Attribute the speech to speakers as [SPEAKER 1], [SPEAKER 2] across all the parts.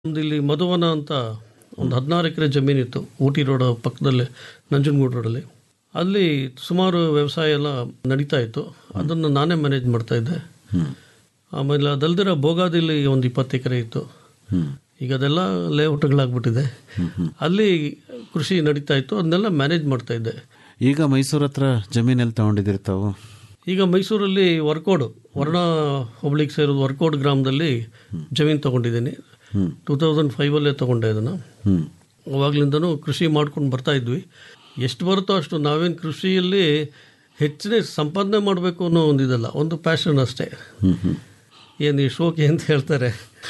[SPEAKER 1] ಒಂದು ಇಲ್ಲಿ ಮಧುವನ ಅಂತ ಒಂದು ಹದಿನಾರು ಎಕರೆ ಜಮೀನಿತ್ತು ಊಟಿ ರೋಡ್ ಪಕ್ಕದಲ್ಲಿ ನಂಜನಗೂಡು ರೋಡಲ್ಲಿ ಅಲ್ಲಿ ಸುಮಾರು ವ್ಯವಸಾಯ ಎಲ್ಲ ನಡೀತಾ ಇತ್ತು ಅದನ್ನು ನಾನೇ ಮ್ಯಾನೇಜ್ ಮಾಡ್ತಾ ಇದ್ದೆ ಆಮೇಲೆ ಅದಲ್ದಿರ ಭೋಗಾದಿಲ್ಲಿ ಒಂದು ಇಪ್ಪತ್ತು ಎಕರೆ ಇತ್ತು ಈಗ ಅದೆಲ್ಲ ಲೇಔಟ್ಗಳಾಗ್ಬಿಟ್ಟಿದೆ ಅಲ್ಲಿ ಕೃಷಿ ನಡೀತಾ ಇತ್ತು ಅದನ್ನೆಲ್ಲ ಮ್ಯಾನೇಜ್ ಮಾಡ್ತಾ ಇದ್ದೆ
[SPEAKER 2] ಈಗ ಮೈಸೂರು ಹತ್ರ ಜಮೀನಲ್ಲಿ ತಗೊಂಡಿದ್ದೀರಿ ತಾವು
[SPEAKER 1] ಈಗ ಮೈಸೂರಲ್ಲಿ ವರ್ಕೋಡ್ ವರ್ಣ ಹೋಬಳಿಗೆ ಸೇರೋದು ವರ್ಕೋಡ್ ಗ್ರಾಮದಲ್ಲಿ ಜಮೀನು ತಗೊಂಡಿದ್ದೀನಿ ಟೂ ತೌಸಂಡ್ ಫೈವಲ್ಲೇ ತಗೊಂಡೆ ಅದನ್ನು
[SPEAKER 2] ಹ್ಮ್
[SPEAKER 1] ಅವಾಗ್ಲಿಂದನೂ ಕೃಷಿ ಮಾಡ್ಕೊಂಡು ಬರ್ತಾ ಇದ್ವಿ ಎಷ್ಟು ಬರುತ್ತೋ ಅಷ್ಟು ನಾವೇನು ಕೃಷಿಯಲ್ಲಿ ಹೆಚ್ಚಿನ ಸಂಪಾದನೆ ಮಾಡಬೇಕು ಅನ್ನೋ ಒಂದಿದಲ್ಲ ಒಂದು ಪ್ಯಾಷನ್ ಅಷ್ಟೇ
[SPEAKER 2] ಹ್ಮ್ ಹ್ಮ್
[SPEAKER 1] ಏನು ಈ ಶೋಕಿ ಅಂತ ಹೇಳ್ತಾರೆ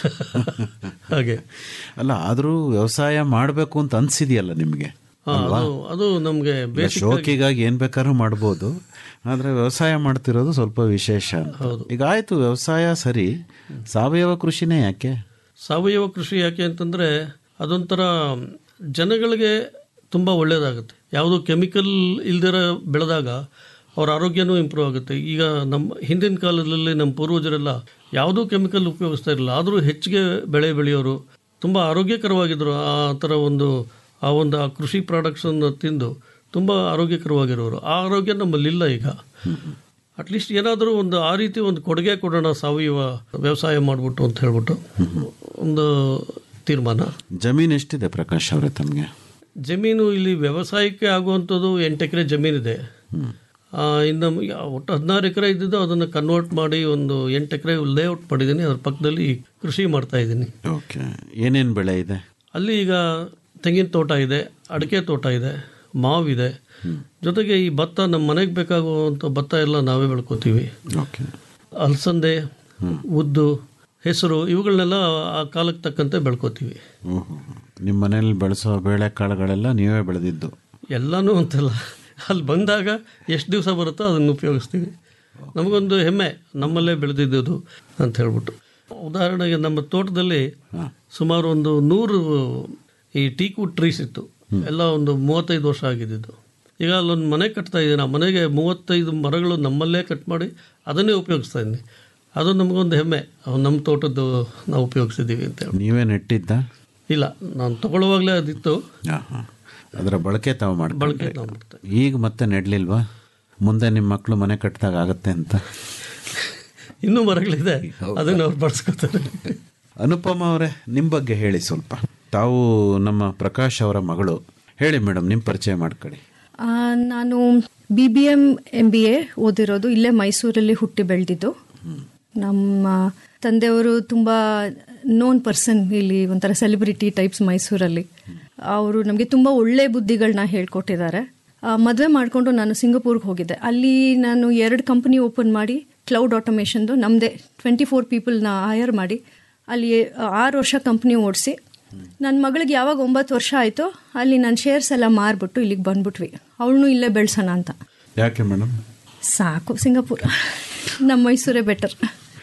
[SPEAKER 1] ಹಾಗೆ
[SPEAKER 2] ಅಲ್ಲ ಆದರೂ ವ್ಯವಸಾಯ ಮಾಡಬೇಕು ಅಂತ ಅನ್ಸಿದೆಯಲ್ಲ ನಿಮಗೆ
[SPEAKER 1] ಹಾ, ಅದು ಅದು ನಮಗೆ ಬೇಸಿಕ್
[SPEAKER 2] ಶೋಕಿಗಾಗಿ ಏನ್ ಬೇಕಾದ್ರೂ ಮಾಡ್ಬೋದು ಆದ್ರೆ ವ್ಯವಸಾಯ ಮಾಡ್ತಿರೋದು ಸ್ವಲ್ಪ ವಿಶೇಷ ಅಂತ ಈಗ ಆಯ್ತು ವ್ಯವಸಾಯ ಸರಿ ಸಾವಯವ ಕೃಷಿನೇ ಯಾಕೆ
[SPEAKER 1] ಸಾವಯವ ಕೃಷಿ ಯಾಕೆ ಅಂತಂದರೆ ಅದೊಂಥರ ಜನಗಳಿಗೆ ತುಂಬ ಒಳ್ಳೆಯದಾಗುತ್ತೆ ಯಾವುದು ಕೆಮಿಕಲ್ ಇಲ್ದಿರ ಬೆಳೆದಾಗ ಅವ್ರ ಆರೋಗ್ಯನೂ ಇಂಪ್ರೂವ್ ಆಗುತ್ತೆ ಈಗ ನಮ್ಮ ಹಿಂದಿನ ಕಾಲದಲ್ಲಿ ನಮ್ಮ ಪೂರ್ವಜರೆಲ್ಲ ಯಾವುದೂ ಕೆಮಿಕಲ್ ಉಪಯೋಗಿಸ್ತಾ ಇರಲಿಲ್ಲ ಆದರೂ ಹೆಚ್ಚಿಗೆ ಬೆಳೆ ಬೆಳೆಯೋರು ತುಂಬ ಆರೋಗ್ಯಕರವಾಗಿದ್ದರು ಆ ಥರ ಒಂದು ಆ ಒಂದು ಆ ಕೃಷಿ ಪ್ರಾಡಕ್ಟ್ಸನ್ನು ತಿಂದು ತುಂಬ ಆರೋಗ್ಯಕರವಾಗಿರೋರು ಆ ಆರೋಗ್ಯ ನಮ್ಮಲ್ಲಿಲ್ಲ ಈಗ ಅಟ್ಲೀಸ್ಟ್ ಏನಾದರೂ ಒಂದು ಆ ರೀತಿ ಒಂದು ಕೊಡುಗೆ ಕೊಡೋಣ ಸಾವಯವ ವ್ಯವಸಾಯ ಮಾಡಿಬಿಟ್ಟು ಅಂತ ಹೇಳ್ಬಿಟ್ಟು ಒಂದು ತೀರ್ಮಾನ
[SPEAKER 2] ಜಮೀನ್ ಎಷ್ಟಿದೆ ಪ್ರಕಾಶ್ ಅವರೇ ತಮಗೆ
[SPEAKER 1] ಜಮೀನು ಇಲ್ಲಿ ವ್ಯವಸಾಯಕ್ಕೆ ಆಗುವಂಥದ್ದು ಎಂಟು ಎಕರೆ ಜಮೀನಿದೆ ಆ, ಇನ್ನು ಒಟ್ಟು ಹದಿನಾರು ಎಕರೆ ಇದ್ದಿದ್ದು ಅದನ್ನು ಕನ್ವರ್ಟ್ ಮಾಡಿ ಒಂದು ಎಂಟು ಎಕರೆ ಲೇಔಟ್ ಮಾಡಿದ್ದೀನಿ ಅದ್ರ ಪಕ್ಕದಲ್ಲಿ ಕೃಷಿ ಮಾಡ್ತಾ ಇದ್ದೀನಿ
[SPEAKER 2] ಓಕೆ ಏನೇನು ಬೆಳೆ ಇದೆ
[SPEAKER 1] ಅಲ್ಲಿ ಈಗ ತೆಂಗಿನ ತೋಟ ಇದೆ ಅಡಿಕೆ ತೋಟ ಇದೆ ಮಾವಿದೆ ಜೊತೆಗೆ ಈ ಭತ್ತ ನಮ್ಮ ಮನೆಗೆ ಬೇಕಾಗುವಂಥ ಭತ್ತ ಎಲ್ಲ ನಾವೇ ಬೆಳ್ಕೊತೀವಿ
[SPEAKER 2] ಓಕೆ
[SPEAKER 1] ಅಲಸಂದೆ ಉದ್ದು ಹೆಸರು ಇವುಗಳನ್ನೆಲ್ಲ ಆ ಕಾಲಕ್ಕೆ ತಕ್ಕಂತೆ ಬೆಳ್ಕೊತೀವಿ
[SPEAKER 2] ಓಹೋ ನಿಮ್ಮ ಮನೇಲಿ ಬೆಳೆಸೋ ಬೇಳೆಕಾಳುಗಳೆಲ್ಲ ನೀವೇ ಬೆಳೆದಿದ್ದು
[SPEAKER 1] ಎಲ್ಲನೂ ಅಂತಲ್ಲ ಅಲ್ಲಿ ಬಂದಾಗ ಎಷ್ಟು ದಿವಸ ಬರುತ್ತೋ ಅದನ್ನು ಉಪಯೋಗಿಸ್ತೀವಿ ನಮಗೊಂದು ಹೆಮ್ಮೆ ನಮ್ಮಲ್ಲೇ ಬೆಳೆದಿದ್ದು ಅಂತ ಹೇಳ್ಬಿಟ್ಟು ಉದಾಹರಣೆಗೆ ನಮ್ಮ ತೋಟದಲ್ಲಿ ಸುಮಾರು ಒಂದು ನೂರು ಈ ಟೀಕ್ವುಡ್ ಟ್ರೀಸ್ ಇತ್ತು ಎಲ್ಲ ಒಂದು ಮೂವತ್ತೈದು ವರ್ಷ ಆಗಿದ್ದು ಈಗ ಅಲ್ಲೊಂದು ಮನೆ ಕಟ್ತಾ ಇದ್ದೀನಿ ಆ ಮನೆಗೆ ಮೂವತ್ತೈದು ಮರಗಳು ನಮ್ಮಲ್ಲೇ ಕಟ್ ಮಾಡಿ ಅದನ್ನೇ ಉಪಯೋಗಿಸ್ತಾ ಇದ್ದೀನಿ ಅದು ನಮಗೊಂದು ಹೆಮ್ಮೆ ಅವು ನಮ್ಮ ತೋಟದ್ದು ನಾವು ಉಪಯೋಗಿಸಿದ್ದೀವಿ ಅಂತ ಹೇಳಿ
[SPEAKER 2] ನೀವೇ ನೆಟ್ಟಿದ್ದ
[SPEAKER 1] ಇಲ್ಲ ನಾನು ತಗೊಳ್ಳುವಾಗಲೇ ಅದಿತ್ತು
[SPEAKER 2] ಹಾಂ ಹಾಂ ಅದರ ಬಳಕೆ ತಾವು
[SPEAKER 1] ಬಳಕೆ
[SPEAKER 2] ಮಾಡ್ಕೊಂಡ್ರಿ
[SPEAKER 1] ನಾವು ಮಾಡ್ತೇವೆ
[SPEAKER 2] ಈಗ ಮತ್ತೆ ನೆಡ್ಲಿಲ್ವಾ ಮುಂದೆ ನಿಮ್ಮ ಮಕ್ಕಳು ಮನೆ ಕಟ್ಟಿದಾಗ ಆಗತ್ತೆ ಅಂತ
[SPEAKER 1] ಇನ್ನೂ ಮರಗಳಿದೆ ಅದನ್ನು ಅವ್ರು ಬಳಸ್ಕೊತಾರೆ
[SPEAKER 2] ಅನುಪಮ ಅವರೇ ನಿಮ್ಮ ಬಗ್ಗೆ ಹೇಳಿ ಸ್ವಲ್ಪ ತಾವು ನಮ್ಮ ಪ್ರಕಾಶ್ ಅವರ ಮಗಳು ಹೇಳಿ ಮೇಡಮ್ ನಿಮ್ಮ ಪರಿಚಯ ಮಾಡ್ಕೊಳ್ಳಿ
[SPEAKER 3] ಆ, ನಾನು B B M M B A ಓದಿರೋದು ಇಲ್ಲೇ ಮೈಸೂರಲ್ಲಿ ಹುಟ್ಟಿ ಬೆಳೆದಿದ್ದು ನಮ್ಮ ತಂದೆಯವರು ತುಂಬ ನೋನ್ ಪರ್ಸನ್ ಇಲ್ಲಿ ಒಂಥರ ಸೆಲೆಬ್ರಿಟಿ ಟೈಪ್ಸ್ ಮೈಸೂರಲ್ಲಿ ಅವರು ನಮಗೆ ತುಂಬ ಒಳ್ಳೆ ಬುದ್ಧಿಗಳನ್ನ ಹೇಳ್ಕೊಟ್ಟಿದ್ದಾರೆ ಮದುವೆ ಮಾಡಿಕೊಂಡು ನಾನು ಸಿಂಗಪೂರ್ಗೆ ಹೋಗಿದ್ದೆ ಅಲ್ಲಿ ನಾನು ಎರಡು ಕಂಪನಿ ಓಪನ್ ಮಾಡಿ ಕ್ಲೌಡ್ ಆಟೋಮೇಷನ್ದು ನಮ್ಮದೇ ಟ್ವೆಂಟಿ ಫೋರ್ ಪೀಪಲ್ನ ಹೈಯರ್ ಮಾಡಿ ಅಲ್ಲಿ ಆರು ವರ್ಷ ಕಂಪ್ನಿ ಓಡಿಸಿ ನನ್ನ ಮಗಳಿಗೆ ಯಾವಾಗ ಒಂಬತ್ತು ವರ್ಷ ಆಯಿತೋ ಅಲ್ಲಿ ನನ್ನ ಶೇರ್ಸ್ ಎಲ್ಲ ಮಾರ್ಬಿಟ್ಟು ಇಲ್ಲಿಗೆ ಬಂದ್ಬಿಟ್ವಿ ಅವಳನ್ನು ಇಲ್ಲೇ ಬೆಳೆಸೋಣ ಅಂತ
[SPEAKER 2] ಯಾಕೆ ಮೇಡಮ್
[SPEAKER 3] ಸಾಕು ಸಿಂಗಾಪುರ ನಮ್ಮ ಮೈಸೂರೇ ಬೆಟರ್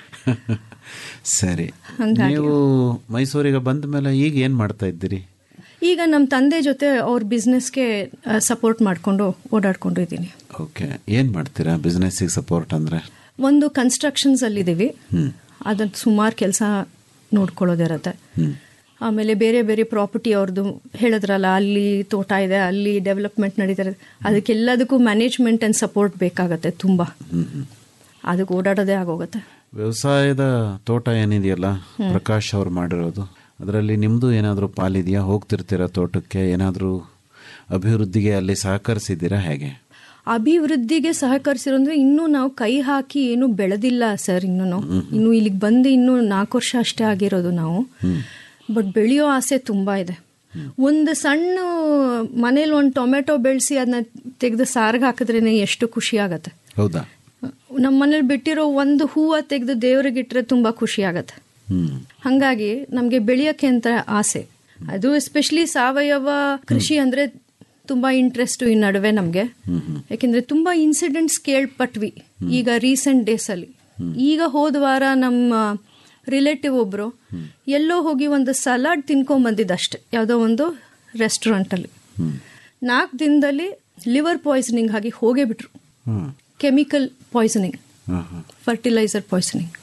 [SPEAKER 2] ಸರಿ ನೀವು ಮೈಸೂರಿಗೆ ಬಂದ ಮೇಲೆ ಈಗ ಏನು ಮಾಡ್ತಾ ಇದ್ದೀರಿ
[SPEAKER 3] ಈಗ ನಮ್ಮ ತಂದೆ ಜೊತೆ ಅವ್ರ ಬಿಸ್ನೆಸ್ಗೆ ಸಪೋರ್ಟ್ ಮಾಡಿಕೊಂಡು ಓಡಾಡ್ಕೊಂಡು ಇದ್ದೀನಿ
[SPEAKER 2] ಓಕೆ ಏನು ಮಾಡ್ತೀರಾ ಬಿಸ್ನೆಸ್ಸಿಗೆ ಸಪೋರ್ಟ್ ಅಂದರೆ
[SPEAKER 3] ಒಂದು ಕನ್ಸ್ಟ್ರಕ್ಷನ್ಸ್ ಅಲ್ಲಿದ್ದೀವಿ ಅದಂತ ಸುಮಾರು ಕೆಲಸ ನೋಡ್ಕೊಳ್ಳೋದಿರತ್ತೆ ಆಮೇಲೆ ಬೇರೆ ಬೇರೆ ಪ್ರಾಪರ್ಟಿ ಅವ್ರದ್ದು ಹೇಳಿದ್ರಲ್ಲ ಅಲ್ಲಿ ತೋಟ ಇದೆ ಅಲ್ಲಿ ಡೆವಲಪ್ಮೆಂಟ್ ನಡೀತಾರೆ ಅದಕ್ಕೆಲ್ಲದಕ್ಕೂ ಮ್ಯಾನೇಜ್ಮೆಂಟ್ ಆ್ಯಂಡ್ ಸಪೋರ್ಟ್ ಬೇಕಾಗತ್ತೆ ತುಂಬ ಅದಕ್ಕೆ ಓಡಾಡೋದೇ ಆಗೋಗುತ್ತೆ
[SPEAKER 2] ವ್ಯವಸಾಯದ ತೋಟ ಏನಿದೆಯಲ್ಲ ಪ್ರಕಾಶ್ ಅವ್ರು ಮಾಡಿರೋದು ಅದರಲ್ಲಿ ನಿಮ್ಮದು ಏನಾದರೂ ಪಾಲಿದೆಯಾ ಹೋಗ್ತಿರ್ತೀರಾ ತೋಟಕ್ಕೆ ಏನಾದರೂ ಅಭಿವೃದ್ಧಿಗೆ ಅಲ್ಲಿ ಸಹಕರಿಸಿದ್ದೀರಾ ಹೇಗೆ
[SPEAKER 3] ಅಭಿವೃದ್ಧಿಗೆ ಸಹಕರಿಸಿರೋಂದ್ರೆ ಇನ್ನೂ ನಾವು ಕೈ ಹಾಕಿ ಏನು ಬೆಳೆದಿಲ್ಲ ಸರ್ ಇನ್ನೂ ಇನ್ನು ಇಲ್ಲಿಗೆ ಬಂದು ಇನ್ನೂ ನಾಲ್ಕು ವರ್ಷ ಅಷ್ಟೇ ಆಗಿರೋದು ನಾವು ಬಟ್ ಬೆಳೆಯೋ ಆಸೆ ತುಂಬ ಇದೆ ಒಂದು ಸಣ್ಣ ಮನೇಲಿ ಒಂದು ಟೊಮೆಟೊ ಬೆಳೆಸಿ ಅದನ್ನ ತೆಗೆದು ಸಾರ್ಗೆ ಹಾಕಿದ್ರೇನೆ ಎಷ್ಟು ಖುಷಿ ಆಗತ್ತೆ
[SPEAKER 2] ಹೌದಾ
[SPEAKER 3] ನಮ್ಮ ಮನೇಲಿ ಬಿಟ್ಟಿರೋ ಒಂದು ಹೂವು ತೆಗೆದು ದೇವ್ರಿಗಿಟ್ರೆ ತುಂಬ ಖುಷಿ ಆಗತ್ತೆ
[SPEAKER 2] ಹ್ಮ್
[SPEAKER 3] ಹಂಗಾಗಿ ನಮಗೆ ಬೆಳೆಯೋಕ್ಕೆ ಅಂತ ಆಸೆ ಅದು ಎಸ್ಪೆಷಲಿ ಸಾವಯವ ಕೃಷಿ ಅಂದ್ರೆ ತುಂಬಾ ಇಂಟ್ರೆಸ್ಟ್ ಈ ನಡುವೆ ನಮಗೆ ಯಾಕೆಂದ್ರೆ ತುಂಬಾ ಇನ್ಸಿಡೆಂಟ್ಸ್ ಕೇಳ್ಪಟ್ವಿ ಈಗ ರೀಸೆಂಟ್ ಡೇಸ್ ಅಲ್ಲಿ ಈಗ ಹೋದ ವಾರ ನಮ್ಮ ರಿಲೇಟಿವ್ ಒಬ್ರು ಎಲ್ಲೋ ಹೋಗಿ ಒಂದು ಸಲಾಡ್ ತಿನ್ಕೊಂಡ್ ಬಂದಿದ್ದಷ್ಟೆ ಯಾವುದೋ ಒಂದು ರೆಸ್ಟೋರೆಂಟ್ ಅಲ್ಲಿ ನಾಲ್ಕು ದಿನದಲ್ಲಿ ಲಿವರ್ ಪಾಯ್ಸನಿಂಗ್ ಆಗಿ ಹೋಗೇ ಬಿಟ್ರು
[SPEAKER 2] ಹ್ಮ್
[SPEAKER 3] ಕೆಮಿಕಲ್ ಪಾಯ್ಸನಿಂಗ್
[SPEAKER 2] ಹಾಂ ಹಾಂ
[SPEAKER 3] ಫರ್ಟಿಲೈಸರ್ ಪಾಯ್ಸನಿಂಗ್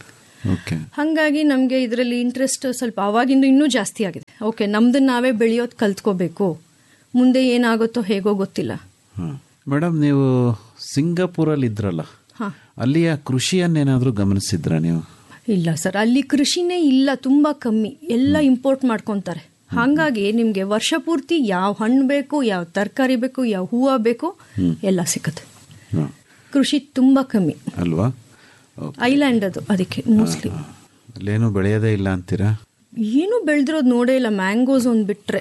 [SPEAKER 2] ಓಕೆ
[SPEAKER 3] ಹಾಗಾಗಿ ನಮಗೆ ಇದರಲ್ಲಿ ಇಂಟ್ರೆಸ್ಟ್ ಸ್ವಲ್ಪ ಅವಾಗಿಂದ ಇನ್ನೂ ಜಾಸ್ತಿ ಆಗಿದೆ ಓಕೆ ನಮ್ದನ್ನ ನಾವೇ ಬೆಳೆಯೋದು ಕಲ್ತ್ಕೋಬೇಕು ಮುಂದೆ ಏನಾಗುತ್ತೋ ಹೇಗೋ ಗೊತ್ತಿಲ್ಲ
[SPEAKER 2] ಹಾಂ ಮೇಡಮ್ ನೀವು ಸಿಂಗಾಪುರಲ್ಲಿ ಇದ್ರಲ್ಲ
[SPEAKER 3] ಹಾ
[SPEAKER 2] ಅಲ್ಲಿಯ ಕೃಷಿಯನ್ನೇನಾದರೂ ಗಮನಿಸಿದ್ರ ನೀವು
[SPEAKER 3] ಇಲ್ಲ ಸರ್ ಅಲ್ಲಿ ಕೃಷಿನೇ ಇಲ್ಲ ತುಂಬಾ ಕಮ್ಮಿ ಎಲ್ಲ ಇಂಪೋರ್ಟ್ ಮಾಡ್ಕೊಂತಾರೆ ಹಾಗಾಗಿ ನಿಮ್ಗೆ ವರ್ಷ ಪೂರ್ತಿ ಯಾವ ಹಣ್ಣು ಬೇಕು ಯಾವ ತರಕಾರಿ ಬೇಕು ಯಾವ ಹೂವು ಬೇಕು ಎಲ್ಲ ಸಿಗುತ್ತೆ
[SPEAKER 2] ಹಾಂ
[SPEAKER 3] ಕೃಷಿ ತುಂಬಾ ಕಮ್ಮಿ
[SPEAKER 2] ಅಲ್ವಾ
[SPEAKER 3] ಐಲ್ಯಾಂಡ್ ಅದು ಅದಕ್ಕೆ ಮೋಸ್ಟ್ಲಿ
[SPEAKER 2] ಅಲ್ಲೇನು ಬೆಳೆಯೋದೇ ಇಲ್ಲ ಅಂತೀರಾ
[SPEAKER 3] ಏನು ಬೆಳೆದಿರೋದು ನೋಡೇ ಇಲ್ಲ ಮ್ಯಾಂಗೋಸ್ ಒಂದು ಬಿಟ್ರೆ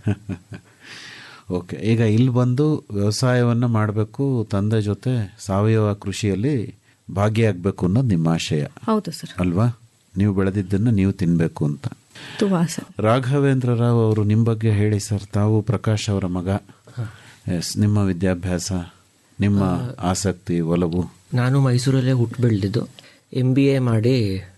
[SPEAKER 2] ಓಕೆ ಈಗ ಇಲ್ಲಿ ಬಂದು ವ್ಯವಸಾಯವನ್ನು ಮಾಡಬೇಕು ತಂದೆ ಜೊತೆ ಸಾವಯವ ಕೃಷಿಯಲ್ಲಿ ಭಾಗಿಯಾಗಬೇಕು ಅನ್ನೋದು ನಿಮ್ಮ ಆಶಯ
[SPEAKER 3] ಹೌದು ಸರ್
[SPEAKER 2] ಅಲ್ವಾ ನೀವು ಬೆಳೆದಿದ್ದನ್ನು ನೀವು ತಿನ್ನಬೇಕು ಅಂತ
[SPEAKER 3] ತುಂಬಾ ಸರ್
[SPEAKER 2] ರಾಘವೇಂದ್ರ ರಾವ್ ಅವರು ನಿಮ್ಮ ಬಗ್ಗೆ ಹೇಳಿ ಸರ್ ತಾವು ಪ್ರಕಾಶ್ ಅವರ ಮಗ ಎಸ್ ನಿಮ್ಮ ವಿದ್ಯಾಭ್ಯಾಸ ನಿಮ್ಮ ಆಸಕ್ತಿ ಒಲವು
[SPEAKER 4] ನಾನು ಮೈಸೂರಲ್ಲೇ ಹುಟ್ಟು ಬೆಳೆದಿದ್ದು ಎಮ್ ಬಿ ಎ ಮಾಡಿ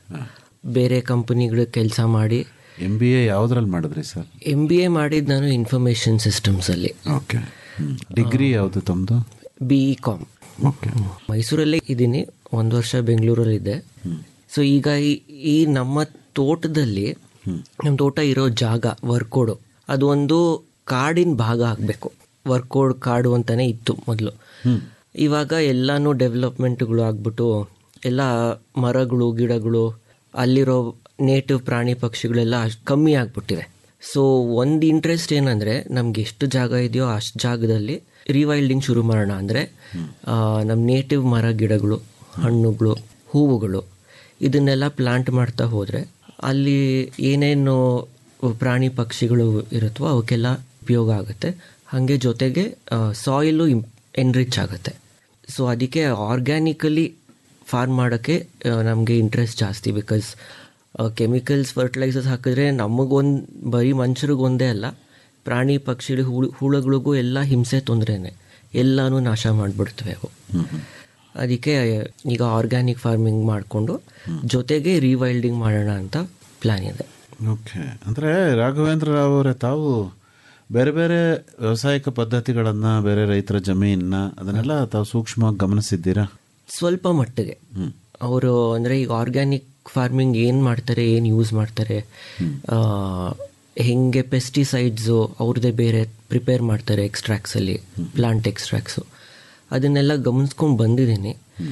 [SPEAKER 4] ಬೇರೆ ಕಂಪನಿಗಳು ಕೆಲಸ ಮಾಡಿ
[SPEAKER 2] ಎಂ ಬಿ ಎ ಯಾವುದ್ರಲ್ಲಿ ಮಾಡಿದ್ರಿ ಸರ್
[SPEAKER 4] ಎಮ್ ಬಿ ಎ ಮಾಡಿದ್ದು ನಾನು ಇನ್ಫಾರ್ಮೇಷನ್ ಸಿಸ್ಟಮ್ಸಲ್ಲಿ
[SPEAKER 2] ಓಕೆ ಡಿಗ್ರಿ ಯಾವುದು ತಮ್ಮದು
[SPEAKER 4] ಬಿ ಇ ಕಾಮ್
[SPEAKER 2] ಓಕೆ
[SPEAKER 4] ಮೈಸೂರಲ್ಲೇ ಇದ್ದೀನಿ ಒಂದು ವರ್ಷ ಬೆಂಗಳೂರಲ್ಲಿದ್ದೆ ಸೊ ಈಗ ಈ- ಈ ನಮ್ಮ ತೋಟದಲ್ಲಿ ನಮ್ಮ ತೋಟ ಇರೋ ಜಾಗ ವರ್ಕೋಡು ಅದು ಒಂದು ಕಾಡಿನ ಭಾಗ ಆಗಬೇಕು ವರ್ಕೋಡ್ ಕಾಡು ಅಂತಾನೆ ಇತ್ತು ಮೊದಲು ಇವಾಗ ಎಲ್ಲಾನು ಡೆವಲಪ್ಮೆಂಟ್ಗಳು ಆಗ್ಬಿಟ್ಟು ಎಲ್ಲ ಮರಗಳು ಗಿಡಗಳು ಅಲ್ಲಿರೋ ನೇಟಿವ್ ಪ್ರಾಣಿ ಪಕ್ಷಿಗಳೆಲ್ಲ ಅಷ್ಟ್ ಕಮ್ಮಿ ಆಗ್ಬಿಟ್ಟಿವೆ ಸೊ ಒಂದು ಇಂಟ್ರೆಸ್ಟ್ ಏನಂದ್ರೆ ನಮ್ಗೆ ಎಷ್ಟು ಜಾಗ ಇದೆಯೋ ಅಷ್ಟು ಜಾಗದಲ್ಲಿ ರಿವೈಲ್ಡಿಂಗ್ ಶುರು ಮಾಡೋಣ ಅಂದರೆ ನಮ್ಮ ನೇಟಿವ್ ಮರ ಗಿಡಗಳು ಹಣ್ಣುಗಳು ಹೂವುಗಳು ಇದನ್ನೆಲ್ಲ ಪ್ಲಾಂಟ್ ಮಾಡ್ತಾ ಹೋದರೆ ಅಲ್ಲಿ ಏನೇನು ಪ್ರಾಣಿ ಪಕ್ಷಿಗಳು ಇರುತ್ತವೋ ಅವಕ್ಕೆಲ್ಲ ಉಪಯೋಗ ಆಗುತ್ತೆ ಹಾಗೆ ಜೊತೆಗೆ ಸಾಯಿಲು ಎನ್ರಿಚ್ ಆಗುತ್ತೆ ಸೊ ಅದಕ್ಕೆ ಆರ್ಗ್ಯಾನಿಕಲಿ ಫಾರ್ಮ್ ಮಾಡೋಕ್ಕೆ ನಮಗೆ ಇಂಟ್ರೆಸ್ಟ್ ಜಾಸ್ತಿ ಬಿಕಾಸ್ ಕೆಮಿಕಲ್ಸ್ ಫರ್ಟಿಲೈಸರ್ಸ್ ಹಾಕಿದ್ರೆ ನಮಗೊಂದು ಬರೀ ಮನುಷ್ಯರಿಗೊಂದೇ ಅಲ್ಲ ಪ್ರಾಣಿ ಪಕ್ಷಿ ಹುಳು ಹುಳುಗಳಿಗೂ ಎಲ್ಲ ಹಿಂಸೆ ತೊಂದರೆನೆ ಎಲ್ಲಾನು ನಾಶ ಮಾಡಿಬಿಡ್ತವೆ ಅವು ಅದಕ್ಕೆ ಈಗ ಆರ್ಗ್ಯಾನಿಕ್ ಫಾರ್ಮಿಂಗ್ ಮಾಡಿಕೊಂಡು ಜೊತೆಗೆ ರೀವೈಲ್ಡಿಂಗ್ ಮಾಡೋಣ ಅಂತ ಪ್ಲ್ಯಾನ್ ಇದೆ
[SPEAKER 2] ಓಕೆ ಅಂದರೆ ರಾಘವೇಂದ್ರ ರಾವ್ ಅವರೇ ತಾವು ಬೇರೆ ಬೇರೆ ವ್ಯವಸಾಯಿಕ ಪದ್ಧತಿಗಳನ್ನು ಬೇರೆ ರೈತರ ಜಮೀನನ್ನ ಅದನ್ನೆಲ್ಲ ತಾವು ಸೂಕ್ಷ್ಮವಾಗಿ ಗಮನಿಸಿದ್ದೀರಾ
[SPEAKER 4] ಸ್ವಲ್ಪ ಮಟ್ಟಿಗೆ ಅವರು ಅಂದರೆ ಈಗ ಆರ್ಗ್ಯಾನಿಕ್ ಫಾರ್ಮಿಂಗ್ ಏನು ಮಾಡ್ತಾರೆ ಏನು ಯೂಸ್ ಮಾಡ್ತಾರೆ ಆ, ಹೆಂಗೆ ಪೆಸ್ಟಿಸೈಡ್ಸು ಅವ್ರದ್ದೇ ಬೇರೆ ಪ್ರಿಪೇರ್ ಮಾಡ್ತಾರೆ ಎಕ್ಸ್ಟ್ರಾಕ್ಟ್ಸಲ್ಲಿ ಪ್ಲಾಂಟ್ ಎಕ್ಸ್ಟ್ರಾಕ್ಟ್ಸು ಅದನ್ನೆಲ್ಲ ಗಮನಿಸ್ಕೊಂಡು ಬಂದಿದ್ದೀನಿ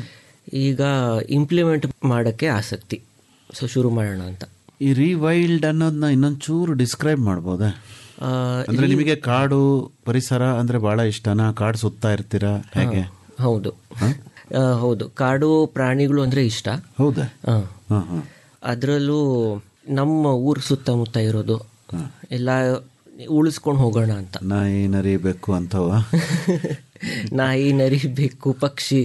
[SPEAKER 4] ಈಗ ಇಂಪ್ಲಿಮೆಂಟ್ ಮಾಡೋಕ್ಕೆ ಆಸಕ್ತಿ ಸೊ ಶುರು ಮಾಡೋಣ ಅಂತ
[SPEAKER 2] ಈ ರೀವೈಲ್ಡ್ ಅನ್ನೋದನ್ನ ಇನ್ನೊಂದು ಚೂರು ಡಿಸ್ಕ್ರೈಬ್ ಮಾಡ್ಬೋದಾ
[SPEAKER 4] ಆ,
[SPEAKER 2] ಅಂದ್ರೆ ನಿಮಗೆ ಕಾಡು ಪರಿಸರ ಅಂದ್ರೆ ಬಹಳ ಇಷ್ಟನಾ ಕಾಡು ಸುತ್ತಾ ಇರ್ತೀರಾ ಹೇಗೆ
[SPEAKER 4] ಹೌದು ಆ, ಹೌದು ಕಾಡು ಪ್ರಾಣಿಗಳು ಅಂದರೆ ಇಷ್ಟ
[SPEAKER 2] ಹೌದಾ
[SPEAKER 4] ಹಾಂ
[SPEAKER 2] ಹಾ ಹಾ
[SPEAKER 4] ಅದರಲ್ಲೂ ನಮ್ಮ ಊರು ಸುತ್ತಮುತ್ತ ಇರೋದು ಎಲ್ಲ ಉಳಿಸ್ಕೊಂಡು ಹೋಗೋಣ ಅಂತ
[SPEAKER 2] ನಾಯಿ ನರಿ ಬೆಕ್ಕು ಅಂತವ
[SPEAKER 4] ನಾಯಿ ನರಿ ಬೆಕ್ಕು ಪಕ್ಷಿ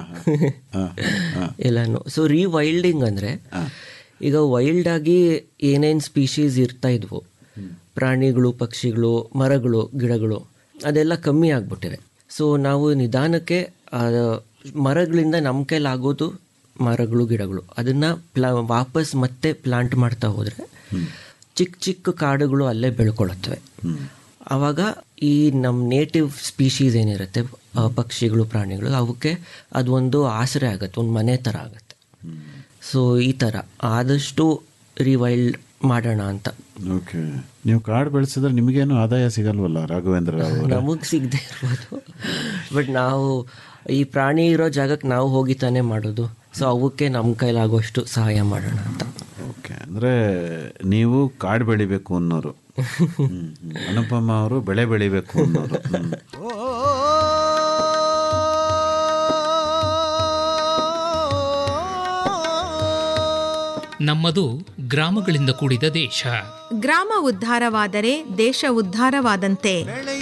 [SPEAKER 4] ಎಲ್ಲಾನು ಸೊ ರೀವೈಲ್ಡಿಂಗ್ ಅಂದರೆ ಈಗ ವೈಲ್ಡ್ ಆಗಿ ಏನೇನು ಸ್ಪೀಶೀಸ್ ಇರ್ತಾ ಇದ್ವು ಪ್ರಾಣಿಗಳು ಪಕ್ಷಿಗಳು ಮರಗಳು ಗಿಡಗಳು ಅದೆಲ್ಲ ಕಮ್ಮಿ ಆಗ್ಬಿಟ್ಟಿವೆ ಸೊ ನಾವು ನಿಧಾನಕ್ಕೆ ಆ ಮರಗಳಿಂದ ನಮ್ಮ ಕೈಲಾಗೋದು ಮರಗಳು ಗಿಡಗಳು ಅದನ್ನ ಪ್ಲಾ ವಾಪಸ್ ಮತ್ತೆ ಪ್ಲಾಂಟ್ ಮಾಡ್ತಾ ಹೋದ್ರೆ ಚಿಕ್ಕ ಚಿಕ್ಕ ಕಾಡುಗಳು ಅಲ್ಲೇ ಬೆಳ್ಕೊಳತ್ತವೆ ಆವಾಗ ಈ ನಮ್ಮ ನೇಟಿವ್ ಸ್ಪೀಶೀಸ್ ಏನಿರುತ್ತೆ ಆ, ಪಕ್ಷಿಗಳು ಪ್ರಾಣಿಗಳು ಅವಕ್ಕೆ ಅದೊಂದು ಆಸರೆ ಆಗುತ್ತೆ ಒಂದು ಮನೆ ಥರ ಆಗುತ್ತೆ ಸೊ ಈ ಥರ ಆದಷ್ಟು ರಿವೈಲ್ಡ್ ಮಾಡೋಣ ಅಂತ
[SPEAKER 2] ಓಕೆ ನೀವು ಕಾಡು ಬೆಳೆಸಿದ್ರೆ ನಿಮಗೇನು ಆದಾಯ ಸಿಗಲ್ವಲ್ಲ ರಾಘವೇಂದ್ರ ರಾವ್ ಅವರೇ?
[SPEAKER 4] ನಮಗೆ ಸಿಗದೆ ಇರ್ಬೋದು ಬಟ್ ನಾವು ಈ ಪ್ರಾಣಿ ಇರೋ ಜಾಗಕ್ಕೆ ನಾವು ಹೋಗಿ ತಾನೇ ಮಾಡೋದು ಸೊ ಅವಕ್ಕೆ ನಮ್ಮ ಕೈಲಾಗೋಷ್ಟು ಸಹಾಯ ಮಾಡೋಣ ಅಂತ
[SPEAKER 2] ಓಕೆ ಅಂದ್ರೆ ನೀವು ಕಾಡು ಬೆಳಿಬೇಕು ಅನ್ನೋರು ಹ್ಮ್, ಹ್ಮ್. ಅನುಪಮ ಅವರು ಬೆಳೆ ಬೆಳಿಬೇಕು ಅನ್ನೋರು ಹ್ಮ್.
[SPEAKER 5] ನಮ್ಮದು ಗ್ರಾಮಗಳಿಂದ ಕೂಡಿದ ದೇಶ
[SPEAKER 6] ಗ್ರಾಮ ಉದ್ಧಾರವಾದರೆ ದೇಶ ಉದ್ಧಾರವಾದಂತೆ